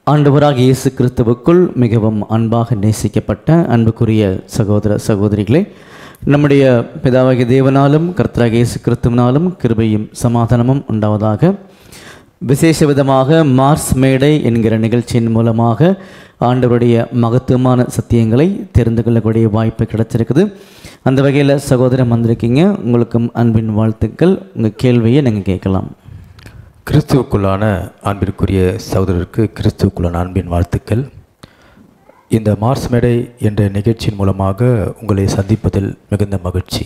ஆண்டவராக இயேசு கிறிஸ்துவுக்குள் மிகவும் அன்பாக நேசிக்கப்பட்ட அன்புக்குரிய சகோதர சகோதரிகளே நம்முடைய பிதாவாகிய தேவனாலும் கர்த்தராக இயேசு கிறிஸ்துவினாலும் கிருபையும் சமாதானமும் உண்டாவதாக விசேஷ விதமாக மார்ஸ் மேடை என்கிற நிகழ்ச்சியின் மூலமாக ஆண்டவருடைய மகத்துவமான சத்தியங்களை தெரிந்து கொள்ளக்கூடிய வாய்ப்பு கிடைச்சிருக்குது அந்த வகையில் சகோதரம் வந்திருக்கீங்க உங்களுக்கும் அன்பின் வாழ்த்துக்கள் உங்கள் கேள்வியை நீங்கள் கேட்கலாம் கிறிஸ்துவுக்குள்ளான அன்பிற்குரிய சகோதரருக்கு கிறிஸ்துவுக்குள்ளான அன்பின் வாழ்த்துக்கள் இந்த மார்ஸ் மேடை என்ற நிகழ்ச்சியின் மூலமாக உங்களை சந்திப்பதில் மிகுந்த மகிழ்ச்சி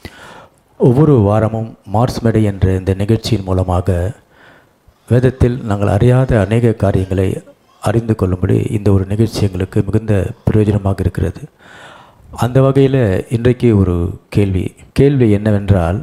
ஒவ்வொரு வாரமும் மார்ஸ் மேடை என்ற இந்த நிகழ்ச்சியின் மூலமாக வேதத்தில் நாங்கள் அறியாத அநேக காரியங்களை அறிந்து கொள்ளும்படி இந்த ஒரு நிகழ்ச்சி எங்களுக்கு மிகுந்த பிரயோஜனமாக இருக்கிறது அந்த வகையில் இன்றைக்கு ஒரு கேள்வி கேள்வி என்னவென்றால்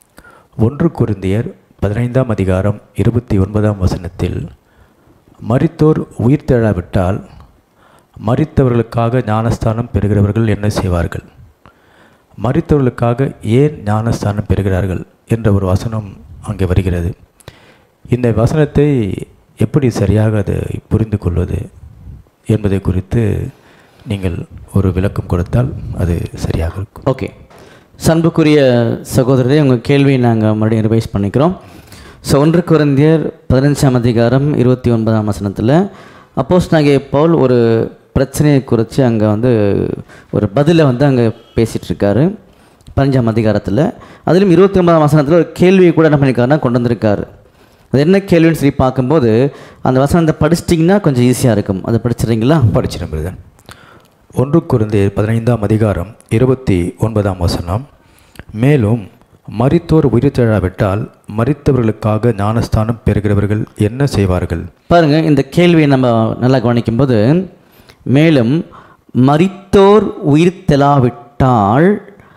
ஒன்று குருந்தியர் பதினைந்தாம் அதிகாரம் இருபத்தி ஒன்பதாம் வசனத்தில் மரித்தோர் உயிர் தெழாவிட்டால் மரித்தவர்களுக்காக ஞானஸ்தானம் பெறுகிறவர்கள் என்ன செய்வார்கள் மரித்தவர்களுக்காக ஏன் ஞானஸ்தானம் பெறுகிறார்கள் என்ற ஒரு வசனம் அங்கே வருகிறது இந்த வசனத்தை எப்படி சரியாக அதை புரிந்து கொள்வது என்பதை குறித்து நீங்கள் ஒரு விளக்கம் கொடுத்தால் அது சரியாக இருக்கும் ஓகே சண்புக்குரிய சகோதரரே உங்கள் கேள்வியை நாங்கள் மறுபடியும் ரிவைஸ் பண்ணிக்கிறோம் ஸோ ஒன்று குருந்தியர் பதினஞ்சாம் அதிகாரம் இருபத்தி ஒன்பதாம் வசனத்தில் அப்போஸ் நாங்கள் பவுல் ஒரு பிரச்சனையை குறித்து அங்கே வந்து ஒரு பதிலை வந்து அங்கே பேசிகிட்டு இருக்காரு பதினஞ்சாம் அதிகாரத்தில் அதிலும் இருபத்தி ஒன்பதாம் வசனத்தில் ஒரு கேள்வியை கூட என்ன பண்ணியிருக்காருன்னா கொண்டு வந்திருக்காரு அது என்ன கேள்வின்னு சொல்லி பார்க்கும்போது அந்த வசனத்தை படிச்சிட்டிங்கன்னா கொஞ்சம் ஈஸியாக இருக்கும் அதை படிச்சிடுறீங்களா படிச்சிடும் பிரதன் ஒன்று குருந்தே பதினைந்தாம் அதிகாரம் இருபத்தி ஒன்பதாம் வசனம் மேலும் மரித்தோர் உயிர் தெழாவிட்டால் மரித்தவர்களுக்காக ஞானஸ்தானம் பெறுகிறவர்கள் என்ன செய்வார்கள் பாருங்கள் இந்த கேள்வியை நம்ம நல்லா கவனிக்கும்போது மேலும் மரித்தோர் உயிர் தெலாவிட்டால்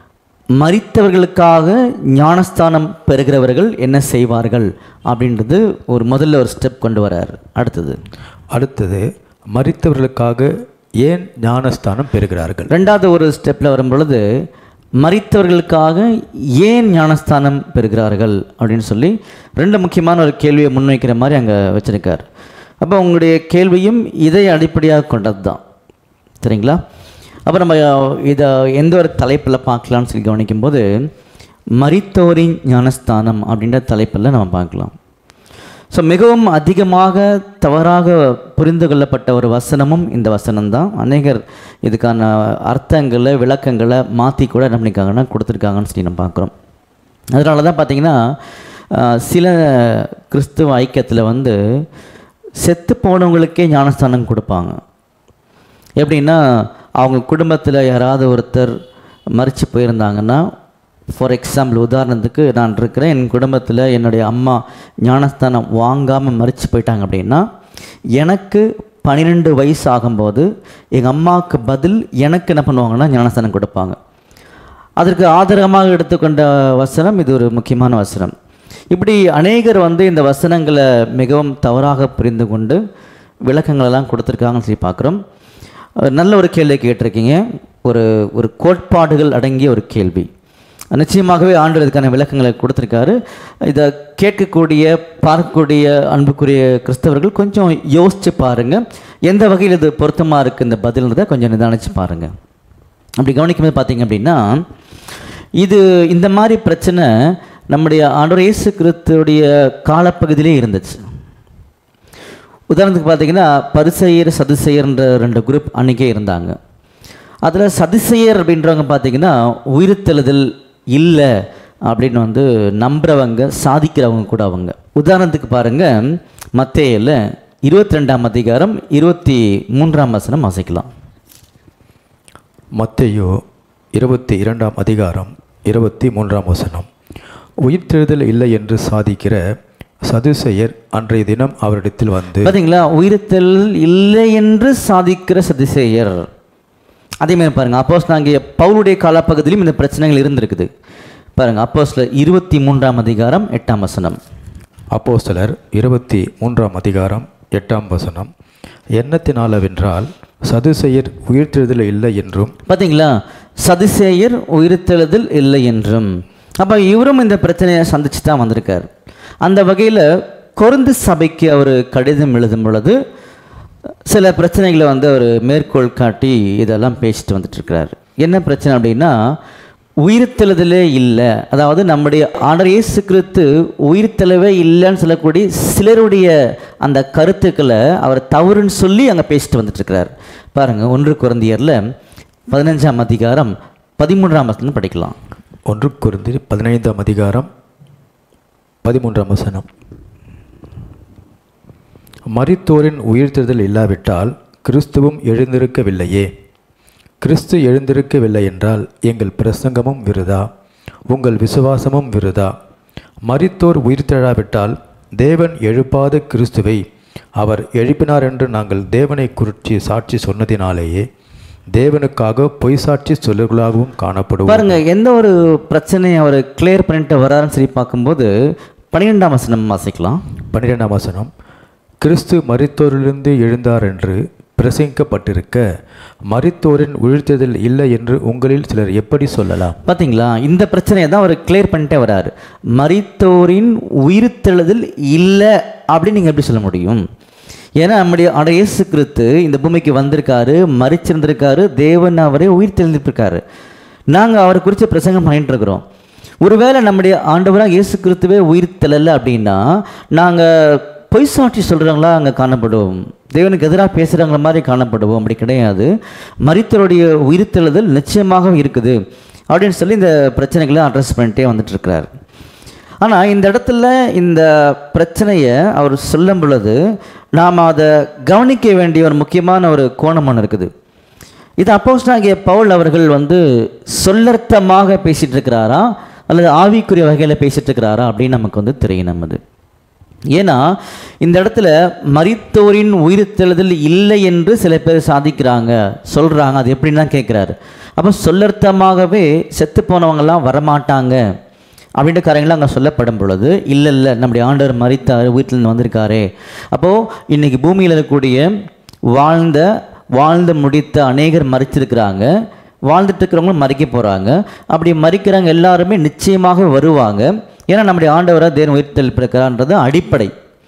மரித்தவர்களுக்காக ஞானஸ்தானம் பெறுகிறவர்கள் என்ன செய்வார்கள் அப்படின்றது ஒரு முதல்ல ஒரு ஸ்டெப் கொண்டு வரார் அடுத்தது அடுத்தது மரித்தவர்களுக்காக ஏன் ஞானஸ்தானம் பெறுகிறார்கள் ரெண்டாவது ஒரு ஸ்டெப்பில் வரும் பொழுது மரித்தவர்களுக்காக ஏன் ஞானஸ்தானம் பெறுகிறார்கள் அப்படின்னு சொல்லி ரெண்டு முக்கியமான ஒரு கேள்வியை முன்வைக்கிற மாதிரி அங்கே வச்சுருக்கார் அப்போ உங்களுடைய கேள்வியும் இதை அடிப்படையாக கொண்டது தான் சரிங்களா அப்போ நம்ம இதை எந்த ஒரு தலைப்பில் பார்க்கலாம்னு சொல்லி கவனிக்கும்போது மரித்தோரின் ஞானஸ்தானம் அப்படின்ற தலைப்பில் நம்ம பார்க்கலாம் ஸோ மிகவும் அதிகமாக தவறாக புரிந்து கொள்ளப்பட்ட ஒரு வசனமும் இந்த வசனம்தான் அநேகர் இதுக்கான அர்த்தங்களை விளக்கங்களை மாற்றி கூட என்ன பண்ணியிருக்காங்கன்னா கொடுத்துருக்காங்கன்னு சொல்லி நம்ம பார்க்குறோம் அதனால தான் பார்த்தீங்கன்னா ஆஹ், சில கிறிஸ்துவ ஐக்கியத்தில் வந்து செத்து போனவங்களுக்கே ஞானஸ்தானம் கொடுப்பாங்க எப்படின்னா அவங்க குடும்பத்தில் யாராவது ஒருத்தர் மறித்து போயிருந்தாங்கன்னா ஃபார் எக்ஸாம்பிள் உதாரணத்துக்கு நான் இருக்கிறேன் என் குடும்பத்தில் என்னுடைய அம்மா ஞானஸ்தானம் வாங்காமல் மறித்து போயிட்டாங்க அப்படின்னா எனக்கு பன்னிரெண்டு வயசு ஆகும்போது எங்கள் அம்மாவுக்கு பதில் எனக்கு என்ன பண்ணுவாங்கன்னா ஞானஸ்தானம் கொடுப்பாங்க அதற்கு ஆதரமாக எடுத்துக்கொண்ட வசனம் இது ஒரு முக்கியமான வசனம் இப்படி அநேகர் வந்து இந்த வசனங்களை மிகவும் தவறாக புரிந்து கொண்டு விளக்கங்களெல்லாம் கொடுத்துருக்காங்கன்னு சொல்லி பார்க்குறோம் அஹ் நல்ல ஒரு கேள்வி கேட்டிருக்கீங்க ஒரு ஒரு கோட்பாடுகள் அடங்கிய ஒரு கேள்வி நிச்சயமாகவே ஆண்டு இதுக்கான விளக்கங்களை கொடுத்துருக்காரு இதை கேட்கக்கூடிய பார்க்கக்கூடிய அன்புக்குரிய கிறிஸ்தவர்கள் கொஞ்சம் யோசித்து பாருங்கள் எந்த வகையில் இது பொருத்தமாக இருக்குது இந்த பதில்ன்றதை கொஞ்சம் நிதானிச்சு பாருங்கள் அப்படி கவனிக்கும்போது பார்த்தீங்க அப்படின்னா இது இந்த மாதிரி பிரச்சனை நம்முடைய ஆண்டவர் இயேசு கிறிஸ்துடைய காலப்பகுதியிலே இருந்துச்சு உதாரணத்துக்கு பார்த்தீங்கன்னா பரிசெயர் சதுசெயர்ன்ற ரெண்டு குரூப் அன்றைக்கே இருந்தாங்க அதில் சதுசெயர் அப்படின்றவங்க பார்த்தீங்கன்னா உயிர்த்தெழுதல் இல்லை அப்படின்னு வந்து நம்புறவங்க சாதிக்கிறவங்க கூட அவங்க உதாரணத்துக்கு பாருங்கள் மத்தேயில் இருபத்தி ரெண்டாம் அதிகாரம் இருபத்தி மூன்றாம் வசனம் வாசிக்கலாம் மத்தேயு இருபத்தி இரண்டாம் அதிகாரம் இருபத்தி மூன்றாம் வசனம் உயிர்த்தெழுதல் இல்லை என்று சாதிக்கிற சதுசெயர் அன்றைய தினம் அவரிடத்தில் வந்து பார்த்தீங்களா உயிர்த்தல் இல்லை என்று சாதிக்கிற சதிசேயர் அதே மாதிரி பாருங்க அப்போஸ் நாங்கள் பவுலுடைய காலப்பகுதியிலும் இந்த பிரச்சனைகள் இருந்திருக்குது பாருங்க அப்போஸ்ல இருபத்தி மூன்றாம் அதிகாரம் எட்டாம் வசனம் அப்போஸ்தலர் இருபத்தி மூன்றாம் அதிகாரம் எட்டாம் வசனம் எண்ணத்தினாலவென்றால் சதுசெயர் உயிர்த்தெழுதல் இல்லை என்றும் பார்த்தீங்களா சதிசேயர் உயிர்த்தெழுதல் இல்லை என்றும் அப்போ இவரும் இந்த பிரச்சனையை சந்திச்சு தான் வந்திருக்கார் அந்த வகையில் கொருந்து சபைக்கு அவர் கடிதம் எழுதும் பொழுது சில பிரச்சனைகளை வந்து அவர் மேற்கோள் காட்டி இதெல்லாம் பேசிட்டு வந்துட்டு இருக்கிறார் என்ன பிரச்சனை அப்படின்னா உயிர்த்தெழுதலே இல்லை அதாவது நம்முடைய ஆண்டர் இயேசு கிறிஸ்து உயிர்த்தெழவே இல்லைன்னு சொல்லக்கூடிய சிலருடைய அந்த கருத்துக்களை அவர் தவறுன்னு சொல்லி அங்கே பேசிட்டு வந்துட்டு இருக்கிறார் பாருங்க ஒன்று குழந்தையரில் பதினஞ்சாம் அதிகாரம் பதிமூன்றாம் வசனம் படிக்கலாம் ஒன்று குருந்தி பதினைந்தாம் அதிகாரம் பதிமூன்றாம் வசனம் மரித்தோரின் உயிர்த்தெழுதல் இல்லாவிட்டால் கிறிஸ்துவும் எழுந்திருக்கவில்லையே கிறிஸ்து எழுந்திருக்கவில்லை என்றால் எங்கள் பிரசங்கமும் விருதா உங்கள் விசுவாசமும் விருதா மரித்தோர் உயிர்த்தெழாவிட்டால் தேவன் எழுப்பாத கிறிஸ்துவை அவர் எழுப்பினார் என்று நாங்கள் தேவனை குறித்து சாட்சி சொன்னதினாலேயே தேவனுக்காக பொய் சாட்சி சொல்லுகளாகவும் காணப்படுவோம் பாருங்க எந்த ஒரு பிரச்சனையை அவர் கிளியர் பண்ணிட்டு வராருன்னு சொல்லி பார்க்கும்போது பன்னிரெண்டாம் வசனம் வாசிக்கலாம் பன்னிரெண்டாம் வசனம் கிறிஸ்து மரித்தோரிலிருந்து எழுந்தார் என்று பிரசங்கிக்கப்பட்டிருக்க மரித்தோரின் உயிர்த்தெழுதல் இல்லை என்று உங்களில் சிலர் எப்படி சொல்லலாம் பார்த்தீங்களா இந்த பிரச்சனையை தான் அவர் கிளியர் பண்ணிட்டே வராரு மரித்தோரின் உயிர்த்தெழுதல் இல்லை அப்படின்னு நீங்கள் எப்படி சொல்ல முடியும் ஏன்னா நம்முடைய ஆண்டவர் இயேசு கிறிஸ்து இந்த பூமிக்கு வந்திருக்காரு மறிச்சிருந்திருக்காரு தேவன் அவரே உயிர் தெளிந்திருக்காரு நாங்கள் அவரை குறித்து பிரசங்கம் பண்ணிட்டு இருக்கிறோம் ஒருவேளை நம்முடைய ஆண்டவராக இயேசு கிறிஸ்துவே உயிர் தெழல அப்படின்னா நாங்கள் பொய் சாட்சி சொல்கிறவங்களா அங்கே காணப்படுவோம் தேவனுக்கு எதிராக பேசுகிறவங்கள மாதிரி காணப்படுவோம் அப்படி கிடையாது மரித்தருடைய உயிர்த்தெழுதல் நிச்சயமாக இருக்குது அப்படின்னு சொல்லி இந்த பிரச்சனைகளை அட்ரஸ் பண்ணிட்டே வந்துட்டு இருக்கிறார் ஆனால் இந்த இடத்துல இந்த பிரச்சனையை அவர் சொல்லும் பொழுது நாம் அதை கவனிக்க வேண்டிய ஒரு முக்கியமான ஒரு கோணம் ஒன்று இருக்குது இது அப்போஸ்டாகிய பவுல் அவர்கள் வந்து சொல்லர்த்தமாக பேசிட்டு இருக்கிறாரா அல்லது ஆவிக்குரிய வகையில் பேசிட்டு இருக்கிறாரா அப்படின்னு நமக்கு வந்து தெரியும் நமது ஏன்னா இந்த இடத்துல மரித்தோரின் உயிர்த்தெழுதல் இல்லை என்று சில பேர் சாதிக்கிறாங்க சொல்கிறாங்க அது எப்படின்னு தான் கேட்குறாரு அப்போ சொல்லர்த்தமாகவே செத்து போனவங்கெல்லாம் வரமாட்டாங்க அப்படின்ற காரியங்களாம் அங்கே சொல்லப்படும் பொழுது இல்லை இல்லை நம்முடைய ஆண்டவர் மறித்தார் வீட்டில் வந்திருக்காரே அப்போது இன்றைக்கி பூமியில் இருக்கக்கூடிய வாழ்ந்த வாழ்ந்து முடித்த அநேகர் மறிச்சிருக்கிறாங்க வாழ்ந்துட்டு இருக்கிறவங்களும் மறிக்க போகிறாங்க அப்படி மறிக்கிறவங்க எல்லாருமே நிச்சயமாக வருவாங்க ஏன்னா நம்முடைய ஆண்டவராக தேவன் உயிர்த்தெழுப்பி இருக்கிறான்றது அடிப்படை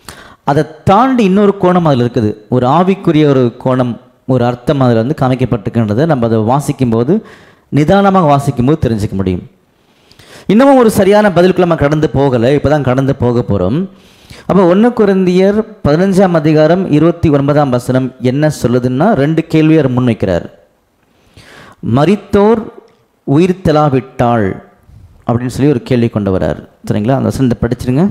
அதை தாண்டி இன்னொரு கோணம் அதில் இருக்குது ஒரு ஆவிக்குரிய ஒரு கோணம் ஒரு அர்த்தம் அதில் வந்து காமிக்கப்பட்டிருக்கின்றதை நம்ம அதை வாசிக்கும்போது நிதானமாக வாசிக்கும்போது தெரிஞ்சுக்க முடியும் இன்னமும் ஒரு சரியான பதிலுக்குள்ள நம்ம கடந்து போகலை இப்போ தான் கடந்து போக போகிறோம் அப்போ ஒன்று குருந்தியர் பதினஞ்சாம் அதிகாரம் இருபத்தி ஒன்பதாம் வசனம் என்ன சொல்லுதுன்னா ரெண்டு கேள்வியர் முன்வைக்கிறார் மரித்தோர் உயிர் தெலாவிட்டாள் அப்படின்னு சொல்லி ஒரு கேள்வி கொண்டு வரார் சரிங்களா அந்த வசனத்தை படிச்சிருங்க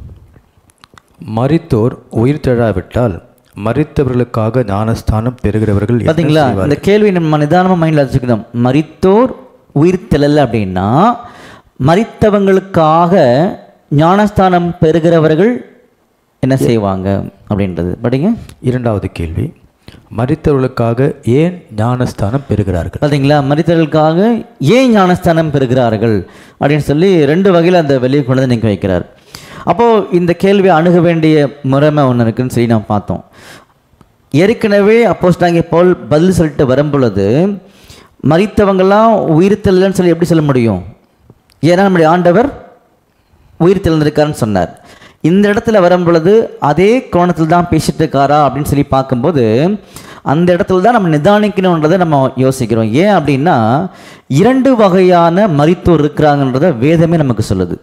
மரித்தோர் உயிர்த்தெழாவிட்டால் மரித்தவர்களுக்காக ஞானஸ்தானம் பெறுகிறவர்கள் என்ன பார்த்தீங்களா செய்வார்கள்? இந்த கேள்வி நம்ம நிதானமாக மைண்டில் வச்சுக்கணும் மரித்தோர் உயிர் தெழல அப்படின்னா மரித்தவங்களுக்காக ஞானஸ்தானம் பெறுகிறவர்கள் என்ன செய்வாங்க அப்படின்றது படிங்க இரண்டாவது கேள்வி மரித்தவர்களுக்காக ஏன் ஞானஸ்தானம் பெறுகிறார்கள் பார்த்தீங்களா மரித்தவர்களுக்காக ஏன் ஞானஸ்தானம் பெறுகிறார்கள் அப்படின்னு சொல்லி ரெண்டு வகையில் அந்த வெளியே கொண்டு வந்து நீங்கள் வைக்கிறார் அப்போது இந்த கேள்வியை அணுக வேண்டிய முறைமை ஒன்று இருக்குன்னு சொல்லி நாம் பார்த்தோம் ஏற்கனவே அப்போஸ்டாங்க போல் பதில் சொல்லிட்டு வரும் பொழுது மரித்தவங்கெல்லாம் உயிர் தெல்லன்னு சொல்லி எப்படி சொல்ல முடியும் ஏன்னா நம்முடைய ஆண்டவர் உயிர் தெளிந்திருக்காருன்னு சொன்னார் இந்த இடத்துல வரும் பொழுது அதே கோணத்தில் தான் பேசிட்டு இருக்காரா அப்படின்னு சொல்லி பார்க்கும்போது அந்த இடத்துல தான் நம்ம நிதானிக்கணுன்றதை நம்ம யோசிக்கிறோம் ஏன் அப்படின்னா இரண்டு வகையான மரித்தோர் இருக்கிறாங்கன்றத வேதமே நமக்கு சொல்லுது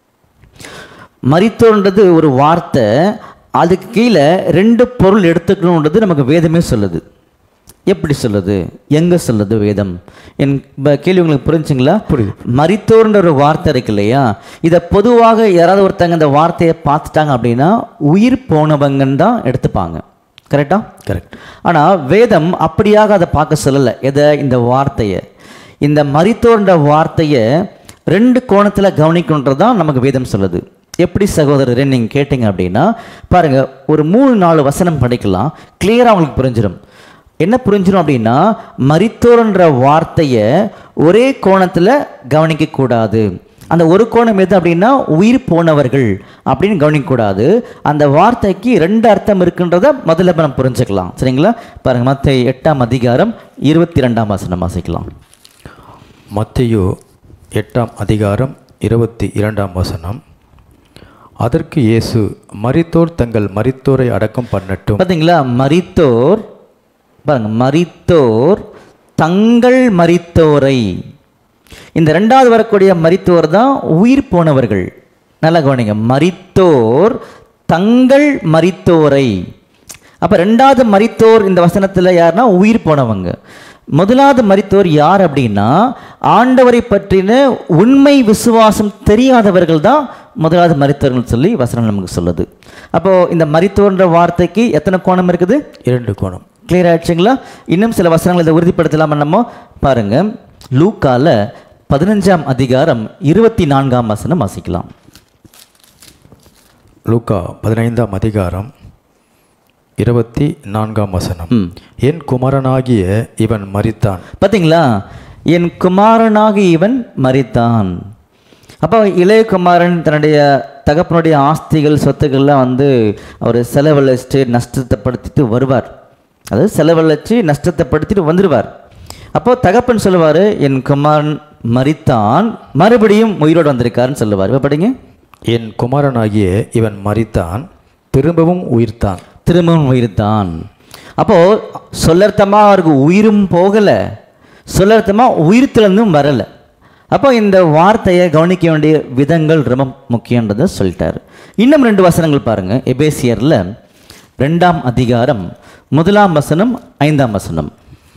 மரித்தோர்ன்றது ஒரு வார்த்தை அதுக்கு கீழே ரெண்டு பொருள் எடுத்துக்கணுன்றது நமக்கு வேதமே சொல்லுது எப்படி சொல்லுது எங்கே சொல்லுது வேதம் என் ப- கேள்வி உங்களுக்கு புரிஞ்சுங்களா புரியுது. மரித்தோர்ன்ற ஒரு வார்த்தை இருக்கு இல்லையா இதை பொதுவாக யாராவது ஒருத்தங்க இந்த வார்த்தையை பார்த்துட்டாங்க அப்படின்னா உயிர் போனவங்கன்னு தான் எடுத்துப்பாங்க கரெக்டா கரெக்ட் ஆனால் வேதம் அப்படியாக அதை பார்க்க சொல்லலை எதை இந்த வார்த்தையை இந்த மரித்தோர்ன்ற வார்த்தையை ரெண்டு கோணத்தில் கவனிக்கணுன்றது தான் நமக்கு வேதம் சொல்லுது எப்படி சகோதரரே நீங்கள் கேட்டீங்க அப்படின்னா பாருங்க ஒரு மூணு நாலு வசனம் படிக்கலாம் கிளியராக உங்களுக்கு புரிஞ்சிடும் என்ன புரிஞ்சிடும் அப்படின்னா மரித்தோர்ன்ற வார்த்தையை ஒரே கோணத்தில் கவனிக்கக்கூடாது அந்த ஒரு கோணம் எது அப்படின்னா உயிர் போனவர்கள் அப்படின்னு கவனிக்கக்கூடாது அந்த வார்த்தைக்கு ரெண்டு அர்த்தம் இருக்குன்றத முதல்ல நம்ம புரிஞ்சுக்கலாம் சரிங்களா பாருங்க மற்ற எட்டாம் அதிகாரம் இருபத்தி ரெண்டாம் வசனம் வாசிக்கலாம் மத்தேயு எட்டாம் அதிகாரம் இருபத்தி இரண்டாம் வசனம் அதற்கு இயேசு மரித்தோர் தங்கள் மரித்தோரை அடக்கம் பண்ணட்டும் பார்த்தீங்களா மரித்தோர் பாருங்க மரித்தோர் தங்கள் மரித்தோரை இந்த ரெண்டாவது வரக்கூடிய மரித்தோர் தான் உயிர் போனவர்கள் நல்லா கவனிங்க மரித்தோர் தங்கள் மரித்தோரை அப்போ ரெண்டாவது மரித்தோர் இந்த வசனத்தில் யாருன்னா உயிர் போனவங்க முதலாவது மரித்தோர் யார் அப்படின்னா ஆண்டவரை பற்றின உண்மை விசுவாசம் தெரியாதவர்கள் தான் முதலாவது மரித்தோர்கள் சொல்லி வசனம் நமக்கு சொல்லுது அப்போது இந்த மரித்தோர்ன்ற வார்த்தைக்கு எத்தனை கோணம் இருக்குது இரண்டு கோணம் கிளியர் ஆயிடுச்சுங்களா இன்னும் சில வசனங்கள் இதை உறுதிப்படுத்தலாம் நம்ம பாருங்க லூக்கால பதினஞ்சாம் அதிகாரம் இருபத்தி நான்காம் வசனம் வாசிக்கலாம் லூக்கா பதினைந்தாம் அதிகாரம் இருபத்தி நான்காம் வசனம் ம். என் குமாரனாகிய இவன் மரித்தான் பார்த்தீங்களா என் குமாரனாகி இவன் மரித்தான் அப்போ இளைய குமாரன் தன்னுடைய தகப்பனுடைய ஆஸ்திகள் சொத்துக்கள்லாம் வந்து அவர் செலவழிச்சிட்டு நஷ்டத்தை படுத்திட்டு வருவார் அதாவது செலவழிச்சு நஷ்டத்தை படுத்திட்டு வந்துடுவார் அப்போ தகப்பன் சொல்லுவார் என் குமாரன் மரித்தான் மறுபடியும் உயிரோடு வந்திருக்காருன்னு சொல்லுவார் இப்போ படிங்க என் குமாரனாகிய இவன் மரித்தான் திரும்பவும் உயிர்த்தான் திரும்பவும் உயிர்த்தான் அப்போது சொல்லர்த்தமாக அவருக்கு உயிரும் போகலை சொல்லர்த்தமாக உயிர்த்திலிருந்தும் வரலை அப்போ இந்த வார்த்தையை கவனிக்க வேண்டிய விதங்கள் ரொம்ப முக்கியன்றதை சொல்லிட்டார் இன்னும் ரெண்டு வசனங்கள் பாருங்கள் எபேசியரில் ரெண்டாம் அதிகாரம் முதலாம் வசனம் ஐந்தாம் வசனம்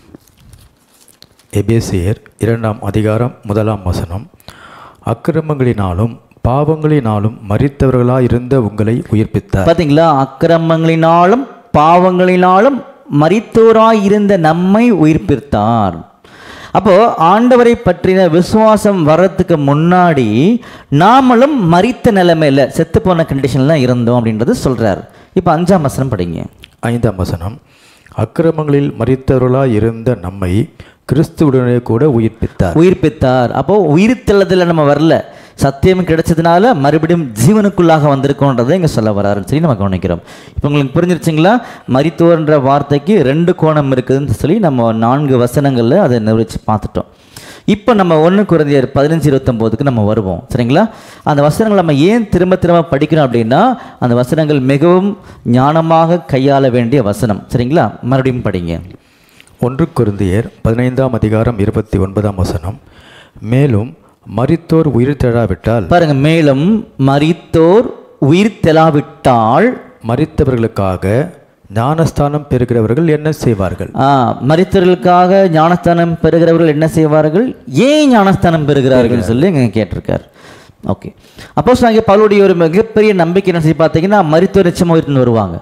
எபேசியர் இரண்டாம் அதிகாரம் முதலாம் வசனம் அக்கிரமங்களினாலும் பாவங்களினாலும் மரித்தவர்களாயிருந்த உங்களை உயிர்ப்பித்தார் பார்த்தீங்களா அக்கிரமங்களினாலும் பாவங்களினாலும் மரித்தோராய் இருந்த நம்மை உயிர்ப்பித்தார் அப்போ ஆண்டவரை பற்றின விசுவாசம் வர்றதுக்கு முன்னாடி நாமளும் மரித்த நிலைமையில் செத்து போன கண்டிஷன்ல தான் இருந்தோம் அப்படின்றது சொல்றார் இப்போ அஞ்சாம் வசனம் படிங்க ஐந்தாம் வசனம் அக்கிரமங்களில் மரித்தவர்களாய் இருந்த நம்மை கிறிஸ்துவுடனே கூட உயிர்ப்பித்தார் உயிர்ப்பித்தார் அப்போ உயிர்த்தெழுதல நம்ம வரல சத்தியம் கிடைச்சதுனால மறுபடியும் ஜீவனுக்குள்ளாக வந்திருக்கோன்றதை இங்கே சொல்ல வராருன்னு சொல்லி நம்ம கவனிக்கிறோம் இப்போ உங்களுக்கு புரிஞ்சிருச்சுங்களா மரித்தோர்ன்ற வார்த்தைக்கு ரெண்டு கோணம் இருக்குதுன்னு சொல்லி நம்ம நான்கு வசனங்களில் அதை நிறுவச்சு பார்த்துட்டோம் இப்போ நம்ம ஒன்று குறைந்தர் பதினஞ்சு இருபத்தொம்போதுக்கு நம்ம வருவோம் சரிங்களா அந்த வசனங்கள் நம்ம ஏன் திரும்ப திரும்ப படிக்கிறோம் அப்படின்னா அந்த வசனங்கள் மிகவும் ஞானமாக கையாள வேண்டிய வசனம் சரிங்களா மறுபடியும் படிங்க ஒன்று குருந்தியர் பதினைந்தாம் அதிகாரம் இருபத்தி ஒன்பதாம் வசனம் மேலும் மரித்தோர் உயிர்த்தெழாவிட்டால் பாருங்க மேலும் மரித்தோர் உயிர் தெலாவிட்டால் மரித்தவர்களுக்காக ஞானஸ்தானம் பெறுகிறவர்கள் என்ன செய்வார்கள் ஆ, மரித்தவர்களுக்காக ஞானஸ்தானம் பெறுகிறவர்கள் என்ன செய்வார்கள் ஏன் ஞானஸ்தானம் பெறுகிறார்கள் சொல்லி இங்க கேட்டிருக்கார் ஓகே அப்போ நாங்கள் பவுலுடைய ஒரு மிகப்பெரிய நம்பிக்கை என்ன செய்ய பார்த்தீங்கன்னா மரித்தோர் நிச்சயமாக உயிர்த்து வருவாங்க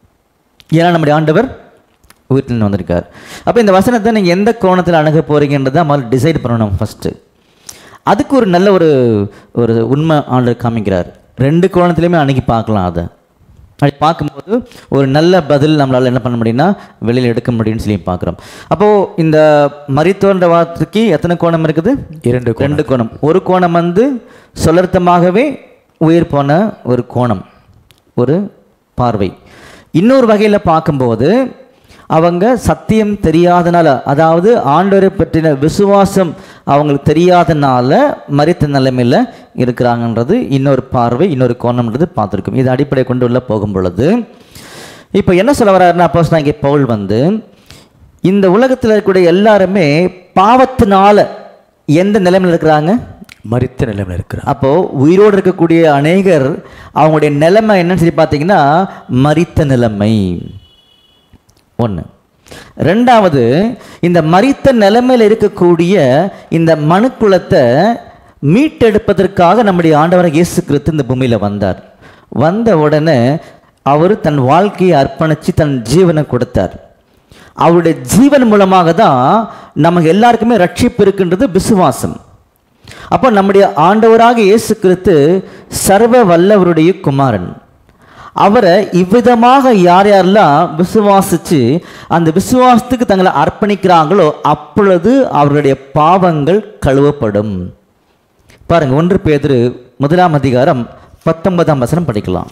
ஏன்னா நம்முடைய ஆண்டவர் உயிர்த்து வந்திருக்கார் அப்போ இந்த வசனத்தை நீங்கள் எந்த கோணத்தில் அணுக போறீங்கன்றதை முதல்ல டிசைட் பண்ணணும் ஃபஸ்ட்டு அதுக்கு ஒரு நல்ல ஒரு ஒரு உண்மை ஆண்டவர் காமிக்கிறார் ரெண்டு கோணத்துலையுமே அணுகி பார்க்கலாம் அதை அப்படி பார்க்கும்போது ஒரு நல்ல பதில் நம்மளால் என்ன பண்ண முடியும்னா வெளியில் எடுக்க முடியும்னு சொல்லி பார்க்குறோம் அப்போது இந்த மரித்தோன்ற வார்த்தைக்கு எத்தனை கோணம் இருக்குது இரண்டு கோணம். ரெண்டு கோணம் ஒரு கோணம் வந்து சொல்லர்த்தமாகவே உயிர் போன ஒரு கோணம் ஒரு பார்வை இன்னொரு வகையில் பார்க்கும்போது அவங்க சத்தியம் தெரியாதனால அதாவது ஆண்டவரை பற்றின விசுவாசம் அவங்களுக்கு தெரியாதனால மரித்த நிலைமையில் இருக்கிறாங்கன்றது இன்னொரு பார்வை இன்னொரு கோணம்ன்றது பார்த்துருக்கோம் இது அடிப்படை கொண்டு உள்ள போகும் பொழுது இப்போ என்ன சொல்ல வர்றாருன்னா அப்போ இங்கே பவுல் வந்து இந்த உலகத்தில் இருக்கக்கூடிய எல்லாருமே பாவத்தினால எந்த நிலைமையில் இருக்கிறாங்க மரித்த நிலைமையில் இருக்கிறார் அப்போ உயிரோடு இருக்கக்கூடிய அநேகர் அவங்களுடைய நிலைமை என்னன்னு சொல்லி பார்த்தீங்கன்னா மரித்த நிலைமை ஒன்று ரெண்டாவது இந்த மரித்த நிலைமையில் இருக்கக்கூடிய இந்த மனுக்குலத்தை மீட்டெடுப்பதற்காக நம்முடைய ஆண்டவர் இயேசு கிறிஸ்து இந்த பூமியில் வந்தார் வந்த உடனே அவர் தன் வாழ்க்கையை அர்ப்பணித்து தன் ஜீவனை கொடுத்தார் அவருடைய ஜீவன் மூலமாக தான் நமக்கு எல்லாருக்குமே ரட்சிப்பு இருக்கின்றது விசுவாசம் அப்போ நம்முடைய ஆண்டவராக இயேசு கிறிஸ்து சர்வ வல்லவருடைய குமாரன் அவரை இவ்விதமாக யார் யாரெல்லாம் விசுவாசிச்சு அந்த விசுவாசத்துக்கு தங்களை அர்ப்பணிக்கிறாங்களோ அப்பொழுது அவர்களுடைய பாவங்கள் கழுவப்படும் பாருங்க ஒன்று பேதுரு முதலாம் அதிகாரம் பத்தொன்பதாம் வசனம் படிக்கலாம்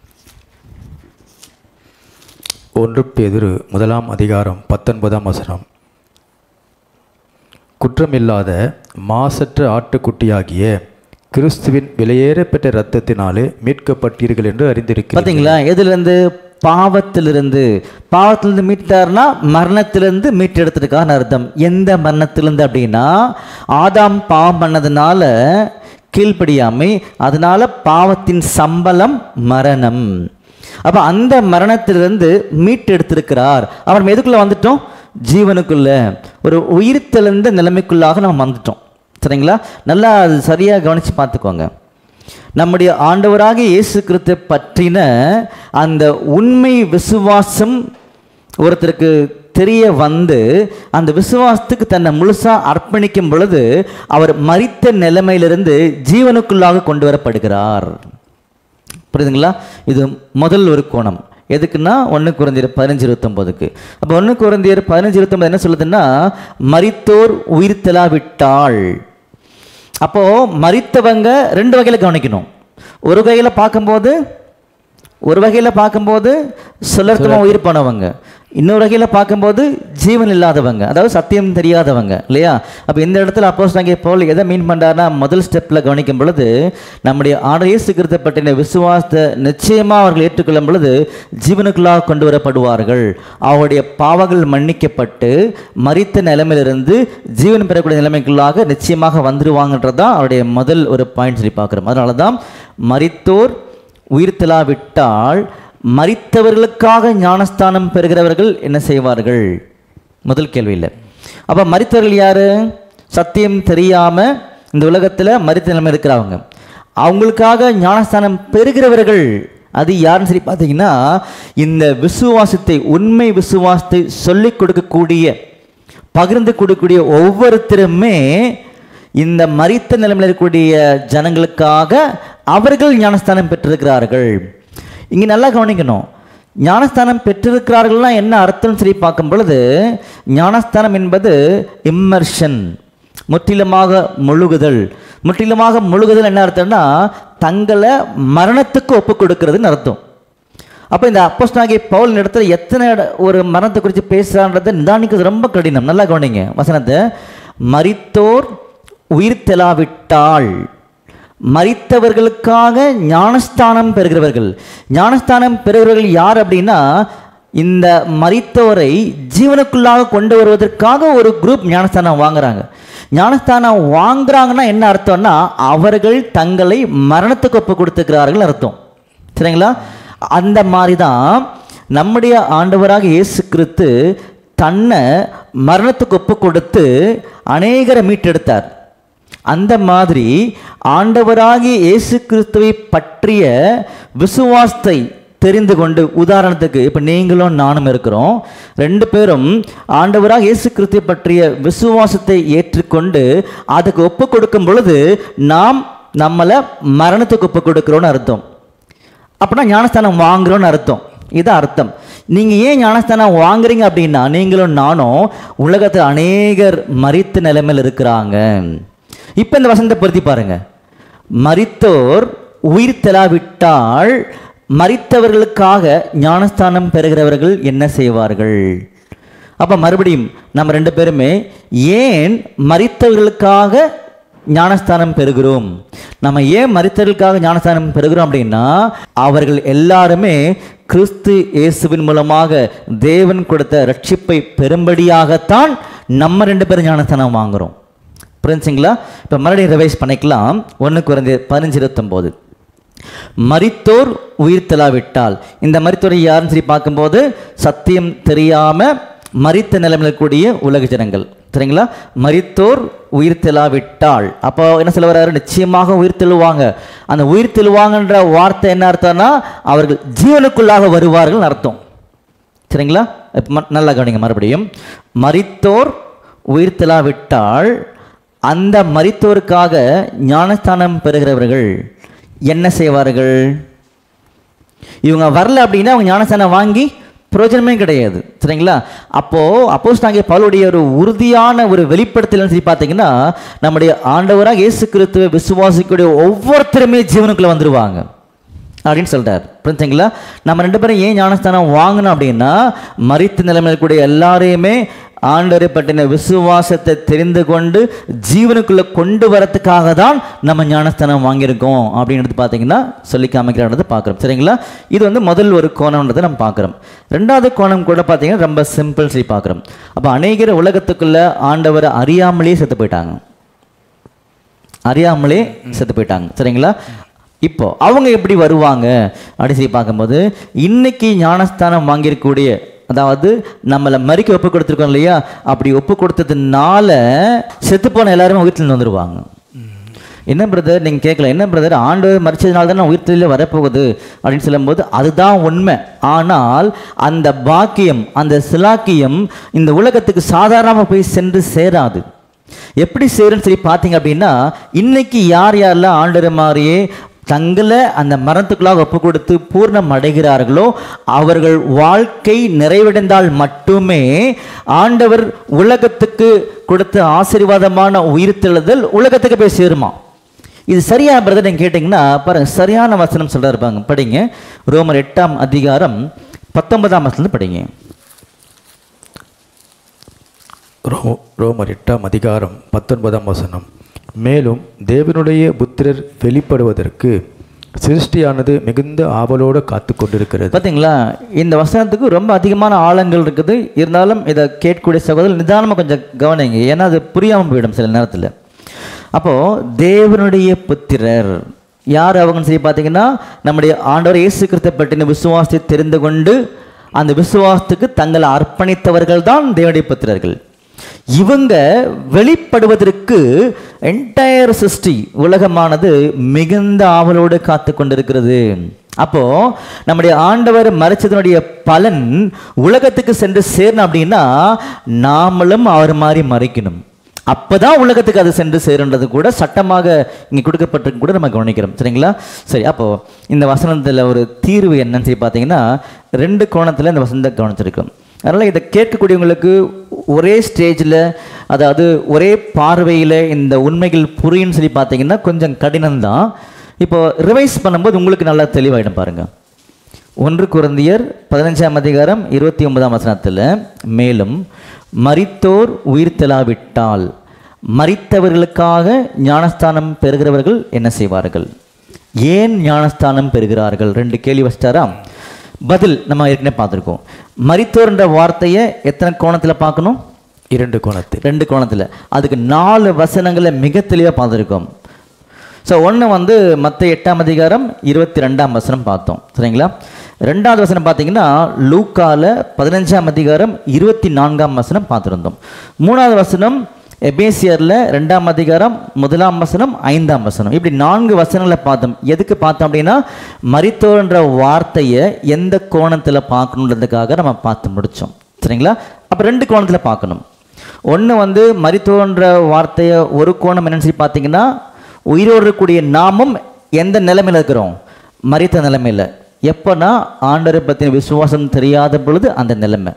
ஒன்று பேதுரு முதலாம் அதிகாரம் பத்தொன்பதாம் வசனம் குற்றமில்லாத மாசற்ற ஆட்டுக்குட்டியாகிய கிறிஸ்துவின் விலையேறப்பெற்ற இரத்தத்தினாலே மீட்கப்பட்டீர்கள் என்று அறிந்திருக்கிறீர்கள் பார்த்தீங்களா எதுலேருந்து பாவத்திலிருந்து பாவத்திலிருந்து மீட்டார்னா மரணத்திலிருந்து மீட்டெடுத்திருக்கான்னு அர்த்தம் எந்த மரணத்திலிருந்து அப்படின்னா ஆதாம் பாவம் பண்ணதுனால கீழ்ப்படியாமை அதனால பாவத்தின் சம்பளம் மரணம் அப்போ அந்த மரணத்திலிருந்து மீட்டெடுத்திருக்கிறார் அவர் எதுக்குள்ள வந்துட்டோம் ஜீவனுக்குள்ள ஒரு உயிர்த்தெழுந்த நிலைமைக்குள்ளாக நம்ம வந்துட்டோம் சரிங்களா நல்லா அது சரியாக கவனித்து பார்த்துக்கோங்க நம்முடைய ஆண்டவராக இயேசு கிறிஸ்து பற்றின அந்த உண்மை விசுவாசம் ஒருத்தருக்கு தெரிய வந்து அந்த விசுவாசத்துக்கு தன்னை முழுசா அர்ப்பணிக்கும் பொழுது அவர் மரித்த நிலைமையிலிருந்து ஜீவனுக்குள்ளாக கொண்டு வரப்படுகிறார் புரியுதுங்களா இது முதல் ஒரு கோணம் எதுக்குன்னா ஒன்று குறைந்தியர் பதினஞ்சு இருபத்தொம்போதுக்கு அப்போ ஒன்று குறைந்தியர் பதினஞ்சு இருபத்தொம்பது என்ன சொல்லுதுன்னா மரித்தோர் உயிர்த்தலா விட்டாள் அப்போ மரித்தவங்க ரெண்டு வகையில கவனிக்கணும் ஒரு வகையில பார்க்கும்போது ஒரு வகையில பார்க்கும்போது சுலர்த்தமா உயிர் போனவங்க இன்னொரு வகையில பார்க்கும்போது ஜீவன் இல்லாதவங்க அதாவது சத்தியம் தெரியாதவங்க இல்லையா அப்போ இந்த இடத்துல அப்போஸ் நாங்கள் போல் எதை மீன் பண்ணுறாருன்னா முதல் ஸ்டெப்பில் கவனிக்கும் பொழுது நம்முடைய ஆண்டவர் இயேசு கிறிஸ்து பற்றின விசுவாசத்தை நிச்சயமாக அவர்கள் ஏற்றுக்கொள்ளும் பொழுது ஜீவனுக்குள்ளாக கொண்டு வரப்படுவார்கள் அவருடைய பாவங்கள் மன்னிக்கப்பட்டு மரித்த நிலைமையிலிருந்து ஜீவன் பெறக்கூடிய நிலைமைக்குள்ளாக நிச்சயமாக வந்துடுவாங்கன்றது தான் அவருடைய முதல் ஒரு பாயிண்ட் சொல்லி பார்க்குறோம் அதனால தான் மரித்தோர் உயிர்த்தலாவிட்டால் மரித்தவர்களுக்காக ஞானஸ்தானம் பெறுகிறவர்கள் என்ன செய்வார்கள் முதல் கேள்வியில் அப்போ மரித்தவர்கள் யாரு சத்தியம் தெரியாம இந்த உலகத்தில் மரித்த நிலைமை இருக்கிறவங்க அவங்களுக்காக ஞானஸ்தானம் பெறுகிறவர்கள் அது யாருன்னு சொல்லி பார்த்தீங்கன்னா இந்த விசுவாசத்தை உண்மை விசுவாசத்தை சொல்லிக் கொடுக்கக்கூடிய பகிர்ந்து கொடுக்கக்கூடிய ஒவ்வொருத்தருமே இந்த மரித்த நிலைமையில் இருக்கக்கூடிய ஜனங்களுக்காக அவர்கள் ஞானஸ்தானம் பெற்றிருக்கிறார்கள் இங்கே நல்லா கவனிக்கணும் ஞானஸ்தானம் பெற்றிருக்கிறார்கள்னா என்ன அர்த்தம் சொல்லி பார்க்கும் பொழுது ஞானஸ்தானம் என்பது இம்மர்ஷன் முற்றிலுமாக முழுகுதல் முற்றிலுமாக முழுகுதல் என்ன அர்த்தம்னா தங்களை மரணத்துக்கு ஒப்பு கொடுக்கறதுன்னு அர்த்தம் அப்போ இந்த அப்போஸ்டாகிய பவுல் இடத்துல எத்தனை இட- ஒரு மரணத்தை குறித்து பேசுகிறான்றதை நிதானிக்கிறது ரொம்ப கடினம் நல்லா கவனிங்க வசனத்தை மரித்தோர் உயிர் தெலாவிட்டால் மரித்தவர்களுக்காக ஞானஸ்தானம் பெறுகிறவர்கள் ஞானஸ்தானம் பெறுகிறவர்கள் யார் அப்படின்னா இந்த மரித்தோரை ஜீவனுக்குள்ளாக கொண்டு வருவதற்காக ஒரு குரூப் ஞானஸ்தானம் வாங்குறாங்க ஞானஸ்தானம் வாங்குறாங்கன்னா என்ன அர்த்தம்னா அவர்கள் தங்களை மரணத்துக்கு ஒப்பு கொடுத்துக்கிறார்கள் அர்த்தம் சரிங்களா அந்த மாதிரி தான் நம்முடைய ஆண்டவராக இயேசு கிறிஸ்து தன்னை மரணத்துக்கு ஒப்பு கொடுத்து அநேகரை மீட்டெடுத்தார் அந்த மாதிரி ஆண்டவராகிய இயேசு கிறிஸ்துவை பற்றிய விசுவாசத்தை தெரிந்து கொண்டு உதாரணத்துக்கு இப்போ நீங்களும் நானும் இருக்கிறோம் ரெண்டு பேரும் ஆண்டவராக இயேசு கிறிஸ்துவை பற்றிய விசுவாசத்தை ஏற்றுக்கொண்டு அதுக்கு ஒப்பு கொடுக்கும் பொழுது நாம் நம்மளை மரணத்துக்கு ஒப்பு கொடுக்கிறோன்னு அர்த்தம் அப்படின்னா ஞானஸ்தானம் வாங்குறோன்னு அர்த்தம் இது அர்த்தம் நீங்கள் ஏன் ஞானஸ்தானம் வாங்குறீங்க அப்படின்னா நீங்களும் நானும் உலகத்தில் அநேகர் மரித்த நிலைமையில் இருக்கிறாங்க இப்போ இந்த வசனத்தை பொருத்தி பாருங்க மரித்தோர் உயிர் தெலாவிட்டால் மரித்தவர்களுக்காக ஞானஸ்தானம் பெறுகிறவர்கள் என்ன செய்வார்கள் அப்போ மறுபடியும் நம்ம ரெண்டு பேருமே ஏன் மரித்தவர்களுக்காக ஞானஸ்தானம் பெறுகிறோம் நம்ம ஏன் மரித்தவர்களுக்காக ஞானஸ்தானம் பெறுகிறோம் அப்படின்னா அவர்கள் எல்லாருமே கிறிஸ்து இயேசுவின் மூலமாக தேவன் கொடுத்த ரட்சிப்பை பெரும்படியாகத்தான் நம்ம ரெண்டு பேரும் ஞானஸ்தானம் வாங்குறோம் புரிஞ்சுங்களா இப்போ மறுபடியும் ரிவைஸ் பண்ணிக்கலாம் ஒன்று குறைந்த பதினஞ்சு இருபத்தொம்போது மரித்தோர் உயிர் தெலாவிட்டால் இந்த மரித்தோரை யாருன்னு சொல்லி பார்க்கும்போது சத்தியம் தெரியாம மரித்த நிலைமையில் இருக்கக்கூடிய உலக ஜனங்கள் சரிங்களா மரித்தோர் உயிர் தெலாவிட்டால் அப்போ என்ன சொல்ல வர்றாரு நிச்சயமாக உயிர் தெழுவாங்க அந்த உயிர் தெழுவாங்கன்ற வார்த்தை என்ன அர்த்தம்னா அவர்கள் ஜீவனுக்குள்ளாக வருவார்கள் அர்த்தம் சரிங்களா இப்ப ம- நல்லா கவனிங்க மறுபடியும் மரித்தோர் உயிர் தெலாவிட்டால் அந்த மரித்தோருக்காக ஞானஸ்தானம் பெறுகிறவர்கள் என்ன செய்வார்கள் இவங்க வரல அப்படின்னா அவங்க ஞானஸ்தானம் வாங்கி பிரயோஜனமே கிடையாது சரிங்களா அப்போ அப்போஸ் நாங்கள் பவுலுடைய ஒரு உறுதியான ஒரு வெளிப்படுத்தல் சொல்லி பார்த்தீங்கன்னா நம்முடைய ஆண்டவராக இயேசு கிறிஸ்துவை விசுவாசிக்கூடிய ஒவ்வொருத்தருமே ஜீவனுக்குள்ள வந்துருவாங்க அப்படின்னு சொல்றார் புரிஞ்சுங்களா நம்ம ரெண்டு பேரும் ஏன் ஞானஸ்தானம் வாங்கணும் அப்படின்னா மரித்த நிலைமையில் கூடிய எல்லாரையுமே ஆண்டவரை பற்றின விசுவாசத்தை தெரிந்து கொண்டு ஜீவனுக்குள்ள கொண்டு வரத்துக்காக தான் நம்ம ஞானஸ்தானம் வாங்கியிருக்கோம் அப்படின்றது பார்த்தீங்கன்னா சொல்லி காமிக்கிறத பார்க்குறோம் சரிங்களா இது வந்து முதல் ஒரு கோணம்ன்றதை நம்ம பார்க்குறோம் ரெண்டாவது கோணம் கூட பார்த்தீங்கன்னா ரொம்ப சிம்பிள் சொல்லி பார்க்குறோம் அப்போ அநேகர் உலகத்துக்குள்ள ஆண்டவரை அறியாமலேயே செத்து போயிட்டாங்க அறியாமலே செத்து போயிட்டாங்க சரிங்களா இப்போ அவங்க எப்படி வருவாங்க அப்படின்னு சொல்லி பார்க்கும்போது இன்னைக்கு ஞானஸ்தானம் வாங்கியிருக்கக்கூடிய அதாவது நம்மளை மறிக்க ஒப்பு கொடுத்துருக்கோம் இல்லையா அப்படி ஒப்பு கொடுத்ததுனால செத்து போன எல்லாருமே உயிர்த்தில் வந்துருவாங்க என்ன பிரதர் நீங்கள் கேட்கல என்ன பிரதர் ஆண்டவர் மறிச்சதுனால தான் உயிர்த்தலில் வரப்போகுது அப்படின்னு சொல்லும்போது அதுதான் உண்மை ஆனால் அந்த பாக்கியம் அந்த சிலாக்கியம் இந்த உலகத்துக்கு சாதாரணமாக போய் சென்று சேராது எப்படி சேரும்னு சொல்லி பார்த்தீங்க அப்படின்னா இன்னைக்கு யார் யாரெல்லாம் ஆண்டவர் மாதிரியே தங்களை அந்த மரணத்துக்குள்ளாக ஒப்பு கொடுத்து பூர்ணம் அடைகிறார்களோ அவர்கள் வாழ்க்கை நிறைவடைந்தால் மட்டுமே ஆண்டவர் உலகத்துக்கு கொடுத்த ஆசீர்வாதமான உயிர்த்தெழுதல் உலகத்துக்கு போய் சேருமா இது சரியா பிரதர் நீங்க கேட்டிங்கன்னா பாருங்க சரியான வசனம் சொல்றாரு பாருங்க படிங்க ரோமர் எட்டாம் அதிகாரம் பத்தொன்பதாம் வசனம் படிங்க ரோ ரோமர் எட்டாம் அதிகாரம் பத்தொன்பதாம் வசனம் மேலும் தேவனுடைய புத்திரர் வெளிப்படுவதற்கு சிருஷ்டியானது மிகுந்த ஆவலோடு காத்து கொண்டிருக்கிறது பார்த்தீங்களா இந்த வசனத்துக்கு ரொம்ப அதிகமான ஆழங்கள் இருக்குது இருந்தாலும் இதை கேட்கக்கூடிய சகோதரர் நிதானமாக கொஞ்சம் கவனிங்க ஏன்னா அது புரியாமல் போயிடும் சில நேரத்தில் அப்போது தேவனுடைய புத்திரர் யார் அவங்கன்னு சொல்லி பார்த்தீங்கன்னா நம்முடைய ஆண்டவர் இயேசு கிறிஸ்துவை பற்றின விசுவாசத்தை தெரிந்து கொண்டு அந்த விசுவாசத்துக்கு தங்களை அர்ப்பணித்தவர்கள் தான் தேவனுடைய புத்திரர்கள் இவங்க வெளிப்படுவதற்கு என்டையர் சிருஷ்டி உலகமானது மிகுந்த ஆவலோடு காத்து கொண்டிருக்கிறது அப்போ நம்முடைய ஆண்டவர் மறைச்சதனுடைய பலன் உலகத்துக்கு சென்று சேரணும் அப்படின்னா நாமளும் அவர் மாதிரி மறைக்கணும் அப்பதான் உலகத்துக்கு அது சென்று சேருன்றது கூட சட்டமாக இங்கே கொடுக்கப்பட்டிருக்கு கூட நம்ம கவனிக்கிறோம் சரிங்களா சரி அப்போ இந்த வசனத்தில் ஒரு தீர்வு என்னன்னு சொல்லி பார்த்தீங்கன்னா ரெண்டு கோணத்தில் இந்த வசனத்தை கவனிச்சிருக்கோம் அதனால் இதை கேட்கக்கூடியவங்களுக்கு ஒரே ஸ்டேஜில் அதாவது ஒரே பார்வையில் இந்த உண்மைகள் புரியும்னு சொல்லி பார்த்தீங்கன்னா கொஞ்சம் கடினம்தான் இப்போ ரிவைஸ் பண்ணும்போது உங்களுக்கு நல்லா தெளிவாயிடும் பாருங்கள் ஒன்று குருந்தியர் பதினஞ்சாம் அதிகாரம் இருபத்தி ஒன்பதாம் வசனத்தில் மேலும் மரித்தோர் உயிர்த்தெழாவிட்டால் மரித்தவர்களுக்காக ஞானஸ்தானம் பெறுகிறவர்கள் என்ன செய்வார்கள் ஏன் ஞானஸ்தானம் பெறுகிறார்கள் ரெண்டு கேள்வி வச்சிட்டாரா பதில் நம்ம ஏற்கனவே பார்த்துருக்கோம் மரித்தோர்ன்ற வார்த்தையை எத்தனை கோணத்தில் பார்க்கணும் இரண்டு கோணத்தில் ரெண்டு கோணத்தில் அதுக்கு நாலு வசனங்களை மிக தெளிவாக பார்த்துருக்கோம் ஸோ ஒன்று வந்து மற்ற எட்டாம் அதிகாரம் இருபத்தி ரெண்டாம் வசனம் பார்த்தோம் சரிங்களா ரெண்டாவது வசனம் பார்த்தீங்கன்னா லூக்கால பதினஞ்சாம் அதிகாரம் இருபத்தி நான்காம் வசனம் பார்த்துருந்தோம் மூணாவது வசனம் எபேசியரில் ரெண்டாம் அதிகாரம் முதலாம் வசனம் ஐந்தாம் வசனம் இப்படி நான்கு வசனங்களை பார்த்தோம் எதுக்கு பார்த்தோம் அப்படின்னா மரித்தோர்ன்ற வார்த்தையை எந்த கோணத்தில் பார்க்கணுன்றதுக்காக நம்ம பார்த்து முடித்தோம் சரிங்களா அப்போ ரெண்டு கோணத்தில் பார்க்கணும் ஒன்று வந்து மரித்தோன்ற வார்த்தையை ஒரு கோணம் என்னன்னு சொல்லி பார்த்தீங்கன்னா உயிரோடு இருக்கக்கூடிய நாமும் எந்த நிலைமையில் இருக்கிறோம் மரித்த நிலைமையில் எப்போனா ஆண்டரை பற்றின விசுவாசம் தெரியாத பொழுது அந்த நிலைமை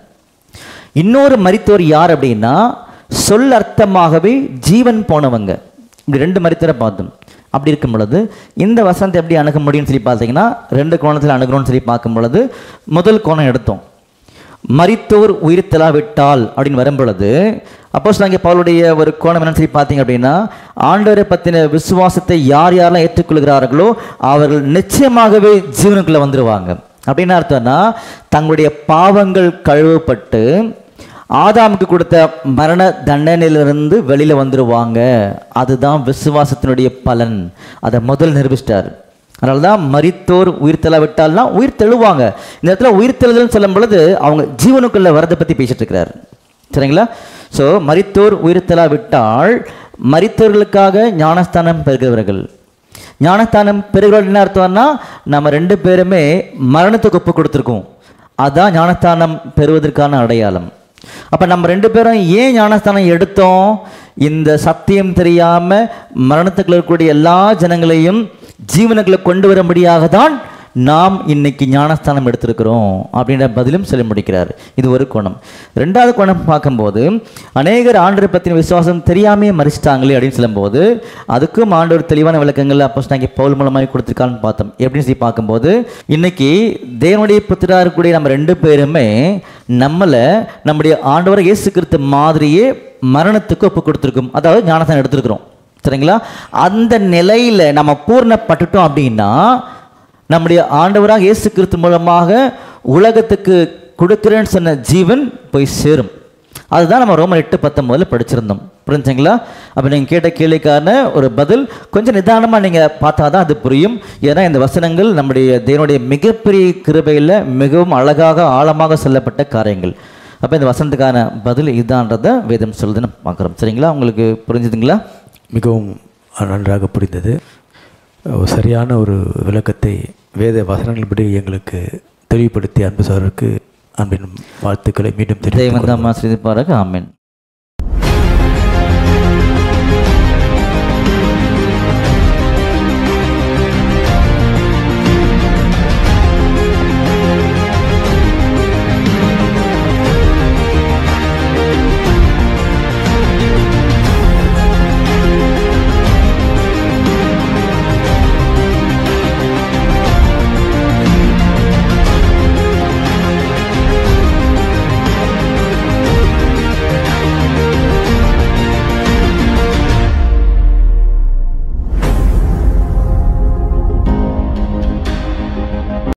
இன்னொரு மரித்தோர் யார் அப்படின்னா சொல் அர்த்தமாகவே ஜீவன் போனவங்க இப்படி ரெண்டு மரித்தரை பார்த்தோம் அப்படி இருக்கும் பொழுது இந்த வசனத்தை எப்படி அணுக முடியும்னு சொல்லி பார்த்தீங்கன்னா ரெண்டு கோணத்தில் அணுகிறோம்னு சொல்லி பார்க்கும் பொழுது முதல் கோணம் எடுத்தோம் மரித்தோர் உயிர்த்தெலாவிட்டால் அப்படின்னு வரும் பொழுது அப்போஸ் நாங்கள் பவுலுடைய ஒரு கோணம் என்னன்னு சொல்லி பார்த்தீங்க அப்படின்னா ஆண்டவரை பற்றின விசுவாசத்தை யார் யாரெல்லாம் ஏற்றுக்கொள்கிறார்களோ அவர்கள் நிச்சயமாகவே ஜீவனுக்குள்ளே வந்துடுவாங்க அப்படின்னு அர்த்தம்னா தங்களுடைய பாவங்கள் கழுவப்பட்டு ஆதாமுக்கு கொடுத்த மரண தண்டனையிலிருந்து வெளியில் வந்துடுவாங்க அதுதான் விசுவாசத்தினுடைய பலன் அதை முதல் நிரூபிச்சிட்டார் அதனால தான் மரித்தோர் உயிர்த்தெழ விட்டால்னா உயிர் தெழுவாங்க இந்த இடத்துல உயிர் தெழுதல்னு சொல்லும் பொழுது அவங்க ஜீவனுக்குள்ள வரதை பற்றி பேசிட்டு இருக்கிறார் சரிங்களா ஸோ மரித்தோர் உயிர்த்தெழா விட்டால் மரித்தவர்களுக்காக ஞானஸ்தானம் பெறுகிறவர்கள் ஞானஸ்தானம் பெறுகிறவர்கள் என்ன அர்த்தம்னா நம்ம ரெண்டு பேருமே மரணத்துக்கு ஒப்பு கொடுத்துருக்கோம் அதான் ஞானஸ்தானம் பெறுவதற்கான அடையாளம் அப்போ நம்ம ரெண்டு பேரும் ஏன் ஞானஸ்தானம் எடுத்தோம் இந்த சத்தியம் தெரியாம மரணத்துக்குள்ள இருக்கக்கூடிய எல்லா ஜனங்களையும் ஜீவனுக்குள்ள கொண்டு வரும்படியாக தான் நாம் இன்னைக்கு ஞானஸ்தானம் எடுத்திருக்கிறோம் அப்படின்ற பதிலும் சொல்லி முடிக்கிறார் இது ஒரு கோணம் ரெண்டாவது கோணம் பார்க்கும்போது அநேகர் ஆண்டரை பற்றின விசுவாசம் தெரியாமே மறிச்சிட்டாங்களே அப்படின்னு சொல்லும்போது அதுக்கும் ஆண்டவர் தெளிவான விளக்கங்கள் அப்போ நாங்கள் பவுல் மூலமாக கொடுத்துருக்கான்னு பார்த்தோம் எப்படின்னு சொல்லி பார்க்கும்போது இன்னைக்கு தேவனுடைய புத்திரா இருக்கக்கூடிய நம்ம ரெண்டு பேருமே நம்மளை நம்முடைய ஆண்டவர் இயேசு கிறிஸ்து மாதிரியே மரணத்துக்கு ஒப்பு கொடுத்துருக்கும் அதாவது ஞானஸ்தானம் எடுத்திருக்கிறோம் சரிங்களா அந்த நிலையில் நம்ம பூர்ணப்பட்டுட்டோம் அப்படின்னா நம்முடைய ஆண்டவராக இயேசு கிறிஸ்து மூலமாக உலகத்துக்கு கொடுக்குறேன்னு சொன்ன ஜீவன் போய் சேரும் அதுதான் நம்ம ரோமன் எட்டு பத்தொம்போதில் படிச்சிருந்தோம் புரிஞ்சுங்களா அப்போ நீங்கள் கேட்ட கேள்விக்கான ஒரு பதில் கொஞ்சம் நிதானமாக நீங்கள் பார்த்தா தான் அது புரியும் ஏன்னா இந்த வசனங்கள் நம்முடைய தேவனுடைய மிகப்பெரிய கிருபையில் மிகவும் அழகாக ஆழமாக சொல்லப்பட்ட காரியங்கள் அப்போ இந்த வசனத்துக்கான பதில் இதுதான்றதை வேதம் சொல்லுதுன்னு பார்க்குறோம் சரிங்களா உங்களுக்கு புரிஞ்சுதுங்களா மிகவும் நன்றாக புரிந்தது ஒரு சரியான ஒரு விளக்கத்தை வேத வசனங்களின்படி எங்களுக்கு தெளிவுபடுத்தி அன்பு சாருக்கு அன்பின் வாழ்த்துக்களை மீண்டும் தெரிவித்துக் தெய்வந்தாமா ஸ்ரீதிப்பாராக ஆமென்